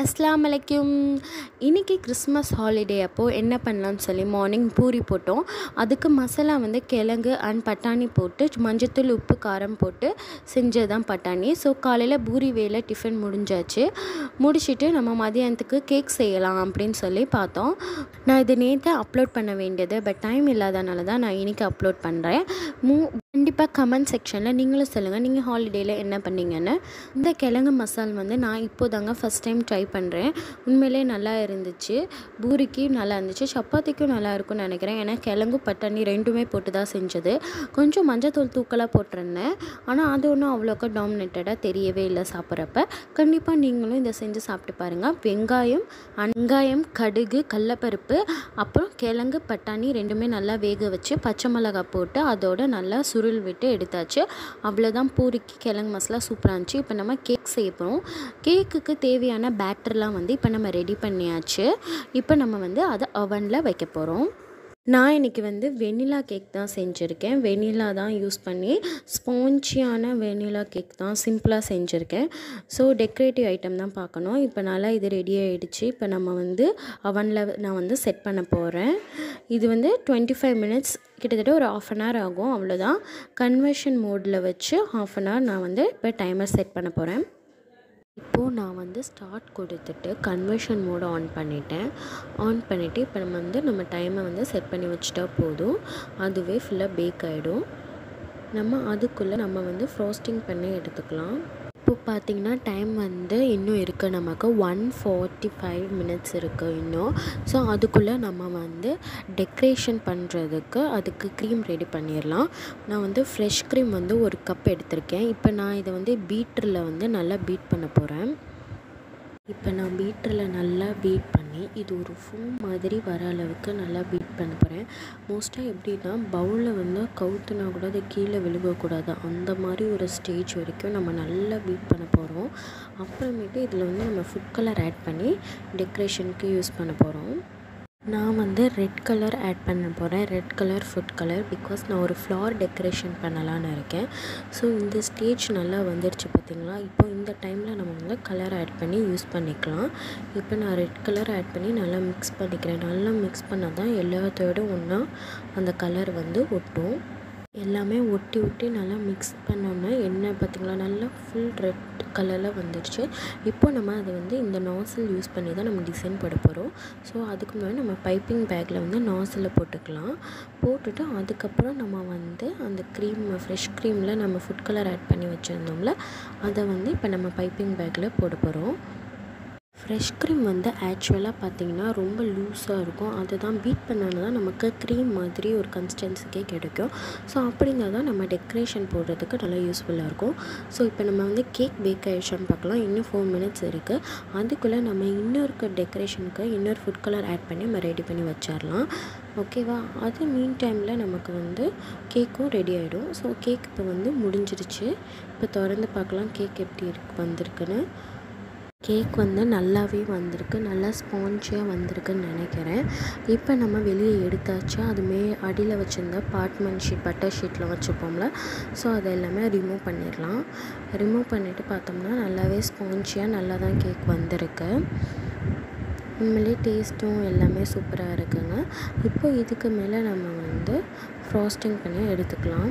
அஸ்லாம் வலைக்கும் இன்றைக்கி கிறிஸ்மஸ் ஹாலிடே அப்போது என்ன பண்ணலாம்னு சொல்லி மார்னிங் பூரி போட்டோம் அதுக்கு மசாலா வந்து கிழங்கு அண்ட் பட்டாணி போட்டு மஞ்சத்தூள் உப்பு காரம் போட்டு செஞ்சது தான் பட்டாணி ஸோ காலையில் பூரி வேலை டிஃபன் முடிஞ்சாச்சு முடிச்சுட்டு நம்ம மதியானத்துக்கு கேக் செய்யலாம் அப்படின்னு சொல்லி பார்த்தோம் நான் இது நேற்று அப்லோட் பண்ண வேண்டியது பட் டைம் இல்லாதனால தான் நான் இன்றைக்கி அப்லோட் பண்ணுறேன் மூ கண்டிப்பாக கமெண்ட் செக்ஷனில் நீங்களும் சொல்லுங்கள் நீங்கள் ஹாலிடேயில் என்ன பண்ணீங்கன்னு இந்த கிழங்கு மசால் வந்து நான் இப்போ தாங்க ஃபஸ்ட் டைம் ட்ரை பண்ணுறேன் உண்மையிலே நல்லா இருந்துச்சு பூரிக்கு நல்லா இருந்துச்சு சப்பாத்திக்கும் நல்லா இருக்கும்னு நினைக்கிறேன் ஏன்னா கிழங்கு பட்டாணி ரெண்டுமே போட்டு தான் செஞ்சது கொஞ்சம் மஞ்சத்தூள் தூக்கலாக போட்டிருந்தேன் ஆனால் அது ஒன்றும் அவ்வளோக்கா டாமினேட்டடாக தெரியவே இல்லை சாப்பிட்றப்ப கண்டிப்பாக நீங்களும் இதை செஞ்சு சாப்பிட்டு பாருங்கள் வெங்காயம் வெங்காயம் கடுகு கடலப்பருப்பு அப்புறம் கிழங்கு பட்டாணி ரெண்டுமே நல்லா வேக வச்சு பச்சை மிளகாய் போட்டு அதோட நல்லா சுருள் விட்டு எடுத்தாச்சு அவ்வளோதான் பூரிக்கு கிழங்கு மசாலா சூப்பராக இருந்துச்சு இப்போ நம்ம கேக் செய்ய போகிறோம் கேக்குக்கு தேவையான பேட்டர்லாம் வந்து இப்போ நம்ம ரெடி பண்ணியாச்சு இப்போ நம்ம வந்து அதை அவனில் வைக்க போகிறோம் நான் இன்றைக்கி வந்து வெனிலா கேக் தான் செஞ்சுருக்கேன் வெனிலா தான் யூஸ் பண்ணி ஸ்பான்ச்சியான வெனிலா கேக் தான் சிம்பிளாக செஞ்சுருக்கேன் ஸோ டெக்கரேட்டிவ் ஐட்டம் தான் பார்க்கணும் இப்போ நல்லா இது ரெடி ஆகிடுச்சு இப்போ நம்ம வந்து அவனில் நான் வந்து செட் பண்ண போகிறேன் இது வந்து டுவெண்ட்டி ஃபைவ் மினிட்ஸ் கிட்டத்தட்ட ஒரு ஆஃப் அன் ஹவர் ஆகும் அவ்வளோதான் கன்வர்ஷன் மோடில் வச்சு ஆஃப் அன் ஹவர் நான் வந்து இப்போ டைமர் செட் பண்ண போகிறேன் இப்போது நான் வந்து ஸ்டார்ட் கொடுத்துட்டு கன்வர்ஷன் மோடு ஆன் பண்ணிட்டேன் ஆன் பண்ணிவிட்டு இப்போ நம்ம வந்து நம்ம டைமை வந்து செட் பண்ணி வச்சுட்டா போதும் அதுவே ஃபுல்லாக பேக் ஆகிடும் நம்ம அதுக்குள்ளே நம்ம வந்து ஃப்ரோஸ்டிங் பண்ணி எடுத்துக்கலாம் இப்போ பார்த்திங்கன்னா டைம் வந்து இன்னும் இருக்குது நமக்கு ஒன் ஃபார்ட்டி ஃபைவ் மினிட்ஸ் இருக்குது இன்னும் ஸோ அதுக்குள்ளே நம்ம வந்து டெக்கரேஷன் பண்ணுறதுக்கு அதுக்கு க்ரீம் ரெடி பண்ணிடலாம் நான் வந்து ஃப்ரெஷ் க்ரீம் வந்து ஒரு கப் எடுத்திருக்கேன் இப்போ நான் இதை வந்து பீட்டரில் வந்து நல்லா பீட் பண்ண போகிறேன் இப்போ நான் பீட்டரில் நல்லா பீட் பண்ணி இது ஒரு ஃபோம் மாதிரி வர அளவுக்கு நல்லா பீட் பண்ண போகிறேன் மோஸ்ட்டாக எப்படின்னா பவுலில் வந்து கவுத்துனா கூட அது கீழே விழுகக்கூடாது அந்த மாதிரி ஒரு ஸ்டேஜ் வரைக்கும் நம்ம நல்லா பீட் பண்ண போகிறோம் அப்புறமேட்டு இதில் வந்து நம்ம ஃபுட் கலர் ஆட் பண்ணி டெக்கரேஷனுக்கு யூஸ் பண்ண போகிறோம் நான் வந்து ரெட் கலர் ஆட் பண்ண போகிறேன் red colour food colour because நான் ஒரு ஃப்ளார் டெக்கரேஷன் பண்ணலான்னு இருக்கேன் ஸோ இந்த ஸ்டேஜ் நல்லா வந்துடுச்சு பார்த்திங்களா இப்போ இந்த டைமில் நம்ம வந்து கலர் ஆட் பண்ணி யூஸ் பண்ணிக்கலாம் இப்போ நான் ரெட் கலர் ஆட் பண்ணி நல்லா மிக்ஸ் பண்ணிக்கிறேன் நல்லா மிக்ஸ் பண்ணால் தான் எல்லாத்தோட ஒன்றா அந்த கலர் வந்து ஒட்டும் எல்லாமே ஒட்டி ஒட்டி நல்லா மிக்ஸ் பண்ணோன்னா எண்ணெய் பார்த்திங்களா நல்லா ஃபுல் ரெட் கலரில் வந்துடுச்சு இப்போ நம்ம அதை வந்து இந்த நாசில் யூஸ் பண்ணி தான் நம்ம டிசைன் போட போகிறோம் ஸோ அதுக்கு முன்னாடி நம்ம பைப்பிங் பேக்கில் வந்து நாசில் போட்டுக்கலாம் போட்டுட்டு அதுக்கப்புறம் நம்ம வந்து அந்த க்ரீம் ஃப்ரெஷ் க்ரீமில் நம்ம ஃபுட் கலர் ஆட் பண்ணி வச்சுருந்தோம்ல அதை வந்து இப்போ நம்ம பைப்பிங் பேக்கில் போட போகிறோம் ஃப்ரெஷ் க்ரீம் வந்து ஆக்சுவலாக பார்த்திங்கன்னா ரொம்ப லூஸாக இருக்கும் அதை தான் பீட் பண்ணோன்னா தான் நமக்கு க்ரீம் மாதிரி ஒரு கன்சிஸ்டன்சிக்கே கிடைக்கும் ஸோ அப்படி இருந்தால் தான் நம்ம டெக்கரேஷன் போடுறதுக்கு நல்லா யூஸ்ஃபுல்லாக இருக்கும் ஸோ இப்போ நம்ம வந்து கேக் பேக் ஆகிடுச்சான்னு பார்க்கலாம் இன்னும் ஃபோர் மினிட்ஸ் இருக்குது அதுக்குள்ளே நம்ம இன்னொரு டெக்கரேஷனுக்கு இன்னொரு ஃபுட் கலர் ஆட் பண்ணி நம்ம ரெடி பண்ணி வச்சிடலாம் ஓகேவா அது மீன் டைமில் நமக்கு வந்து கேக்கும் ரெடி ஆகிடும் ஸோ கேக் இப்போ வந்து முடிஞ்சிருச்சு இப்போ திறந்து பார்க்கலாம் கேக் எப்படி இருக்கு வந்திருக்குன்னு கேக் வந்து நல்லாவே வந்திருக்கு நல்லா ஸ்பான்ச்சியாக வந்திருக்குன்னு நினைக்கிறேன் இப்போ நம்ம வெளியே எடுத்தாச்சு அதுமே அடியில் வச்சுருந்த பார்ட்மெண்ட் ஷீட் பட்டர் ஷீட்டில் வச்சுப்போம்ல ஸோ அதை எல்லாமே ரிமூவ் பண்ணிடலாம் ரிமூவ் பண்ணிவிட்டு பார்த்தோம்னா நல்லாவே ஸ்பான்ச்சியாக நல்லா தான் கேக் வந்திருக்கு உண்மையிலே டேஸ்ட்டும் எல்லாமே சூப்பராக இருக்குங்க இப்போ இதுக்கு மேலே நம்ம வந்து ஃப்ராஸ்டிங் பண்ணி எடுத்துக்கலாம்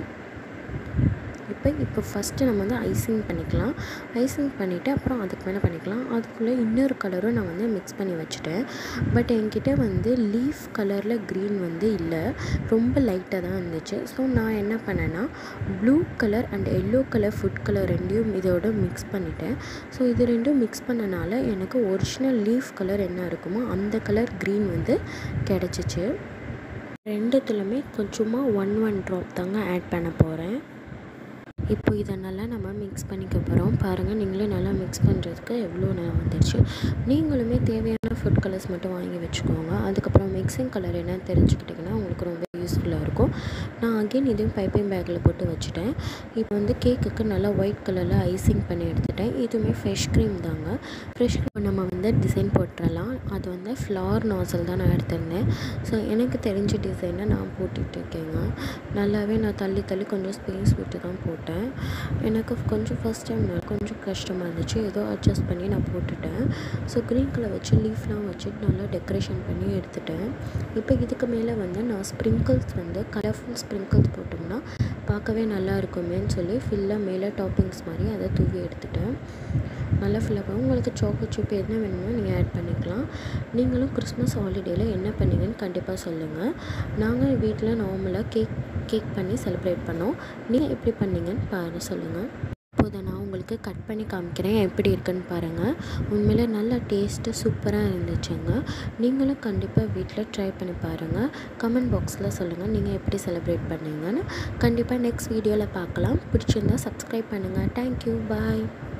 இப்போ இப்போ ஃபஸ்ட்டு நம்ம வந்து ஐசிங் பண்ணிக்கலாம் ஐசிங் பண்ணிவிட்டு அப்புறம் அதுக்கு மேலே பண்ணிக்கலாம் அதுக்குள்ளே இன்னொரு கலரும் நான் வந்து மிக்ஸ் பண்ணி வச்சுட்டேன் பட் என்கிட்ட வந்து லீஃப் கலரில் க்ரீன் வந்து இல்லை ரொம்ப லைட்டாக தான் இருந்துச்சு ஸோ நான் என்ன பண்ணேன்னா blue colour and yellow colour food colour ரெண்டையும் இதோட மிக்ஸ் பண்ணிட்டேன் ஸோ இது ரெண்டும் மிக்ஸ் பண்ணனால எனக்கு ஒரிஜினல் லீஃப் கலர் என்ன இருக்குமோ அந்த கலர் க்ரீன் வந்து கிடச்சிச்சு ரெண்டுத்துலையுமே கொஞ்சமாக ஒன் ஒன் ட்ராப் தாங்க ஆட் பண்ண போகிறேன் இப்போ இதை நல்லா நம்ம மிக்ஸ் பண்ணிக்க போகிறோம் பாருங்கள் நீங்களே நல்லா மிக்ஸ் பண்ணுறதுக்கு எவ்வளோ நேரம் வந்துடுச்சு நீங்களுமே தேவையான ஃபுட் கலர்ஸ் மட்டும் வாங்கி வச்சுக்கோங்க அதுக்கப்புறம் மிக்சிங் கலர் என்னன்னு தெரிஞ்சுக்கிட்டிங்கன்னா உங்களுக்கு ரொம்ப யூஸ்ஃபுல்லாக இருக்கும் நான் அகெயின் இதையும் பைப்பிங் பேக்கில் போட்டு வச்சுட்டேன் இப்போ வந்து கேக்குக்கு நல்லா ஒயிட் கலரில் ஐசிங் பண்ணி எடுத்துட்டேன் இதுவுமே ஃப்ரெஷ் க்ரீம் தாங்க ஃப்ரெஷ் க்ரீம் நம்ம வந்து டிசைன் போட்டுடலாம் அது வந்து ஃப்ளார் நாசல் தான் நான் எடுத்திருந்தேன் ஸோ எனக்கு தெரிஞ்ச டிசைனை நான் போட்டுட்டு இருக்கேங்க நல்லாவே நான் தள்ளி தள்ளி கொஞ்சம் ஸ்பேஸ் விட்டு தான் போட்டேன் எனக்கு கொஞ்சம் ஃபஸ்ட் டைம் கொஞ்சம் கஷ்டமாக இருந்துச்சு ஏதோ அட்ஜஸ்ட் பண்ணி நான் போட்டுட்டேன் ஸோ க்ரீன் கலர் வச்சு லீஃப்லாம் வச்சு நல்லா டெக்கரேஷன் பண்ணி எடுத்துட்டேன் இப்போ இதுக்கு மேலே வந்து நான் ஸ்ப்ரிங்கிள்ஸ் வந்து கலர்ஃபுல் ஸ்ப்ரிங்கிள்ஸ் போட்டோம்னா பார்க்கவே நல்லா இருக்குமேன்னு சொல்லி ஃபில்லாக மேலே டாப்பிங்ஸ் மாதிரி அதை தூவி எடுத்துட்டேன் நல்லா ஃபில்லாக உங்களுக்கு சாக்லேட் சிப் என்ன வேணுமோ நீங்கள் ஆட் பண்ணிக்கலாம் நீங்களும் கிறிஸ்மஸ் ஹாலிடேயில் என்ன பண்ணீங்கன்னு கண்டிப்பாக சொல்லுங்கள் நாங்கள் வீட்டில் நார்மலாக கேக் கேக் பண்ணி செலிப்ரேட் பண்ணோம் நீங்கள் எப்படி பண்ணீங்கன்னு பாரு சொல்லுங்கள் இப்போதை நான் உங்களுக்கு கட் பண்ணி காமிக்கிறேன் எப்படி இருக்குன்னு பாருங்கள் உண்மையிலே நல்ல டேஸ்ட்டு சூப்பராக இருந்துச்சுங்க நீங்களும் கண்டிப்பாக வீட்டில் ட்ரை பண்ணி பாருங்கள் கமெண்ட் பாக்ஸில் சொல்லுங்கள் நீங்கள் எப்படி செலிப்ரேட் பண்ணீங்கன்னு கண்டிப்பாக நெக்ஸ்ட் வீடியோவில் பார்க்கலாம் பிடிச்சிருந்தா சப்ஸ்கிரைப் பண்ணுங்கள் தேங்க்யூ பாய்